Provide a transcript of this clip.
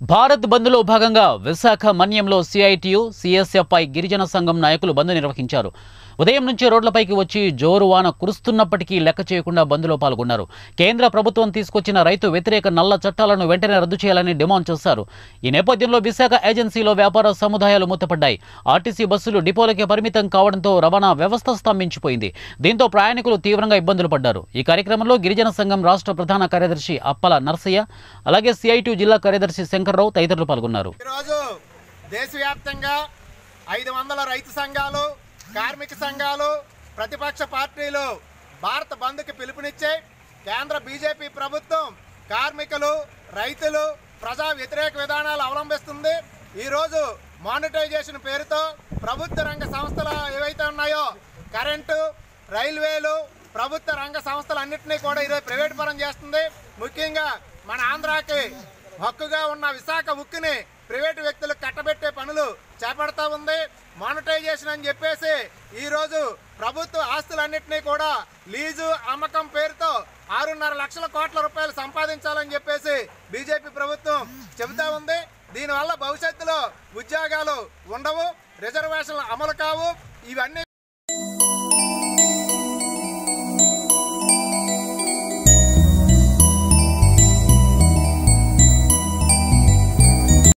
భారత్ బంద్లో భాగంగా విశాఖ మన్యంలో సిఐటియు సిఎస్ఎఫ్ఐ గిరిజన సంఘం నాయకులు బంద్ నిర్వహించారు ఉదయం నుంచి రోడ్లపైకి వచ్చి జోరు వాన కురుస్తున్నప్పటికీ లెక్క చేయకుండా బంద్లో పాల్గొన్నారు కేంద్ర ప్రభుత్వం తీసుకొచ్చిన రైతు వ్యతిరేక నల్ల చట్టాలను వెంటనే రద్దు చేయాలని డిమాండ్ చేశారు ఈ నేపథ్యంలో విశాఖ ఏజెన్సీలో వ్యాపార సముదాయాలు మూతపడ్డాయి ఆర్టీసీ బస్సులు డిపోలకే పరిమితం కావడంతో రవాణా వ్యవస్థ స్తంభించిపోయింది దీంతో ప్రయాణికులు తీవ్రంగా ఇబ్బందులు పడ్డారు ఈ కార్యక్రమంలో గిరిజన సంఘం రాష్ట్ర ప్రధాన కార్యదర్శి అప్పల నర్సయ్య అలాగే సిఐటి జిల్లా కార్యదర్శి శంకర్రావు తదితరులు పాల్గొన్నారు ఈరోజు దేశవ్యాప్తంగా ఐదు వందల రైతు సంఘాలు కార్మిక సంఘాలు ప్రతిపక్ష పార్టీలు భారత బంద్కి పిలుపునిచ్చాయి కేంద్ర బీజేపీ ప్రభుత్వం కార్మికులు రైతులు ప్రజా వ్యతిరేక విధానాలు అవలంబిస్తుంది ఈరోజు మానిటైజేషన్ పేరుతో ప్రభుత్వ రంగ సంస్థలు ఏవైతే ఉన్నాయో కరెంటు రైల్వేలు ప్రభుత్వ రంగ సంస్థలన్నింటినీ కూడా ఈరోజు ప్రైవేట్ పరం చేస్తుంది ముఖ్యంగా మన ఆంధ్రాకి హక్కుగా ఉన్న విశాఖ ఉక్కుని ప్రైవేటు వ్యక్తులకు కట్టబెట్టే పనులు చేపడతా ఉంది మానిటైజేషన్ అని చెప్పేసి ఈరోజు ప్రభుత్వ ఆస్తులన్నింటినీ కూడా లీజు అమ్మకం పేరుతో ఆరున్నర లక్షల కోట్ల రూపాయలు సంపాదించాలని చెప్పేసి బీజేపీ ప్రభుత్వం చెబుతా ఉంది దీనివల్ల భవిష్యత్తులో ఉద్యోగాలు ఉండవు రిజర్వేషన్లు అమలు కావు ఇవన్నీ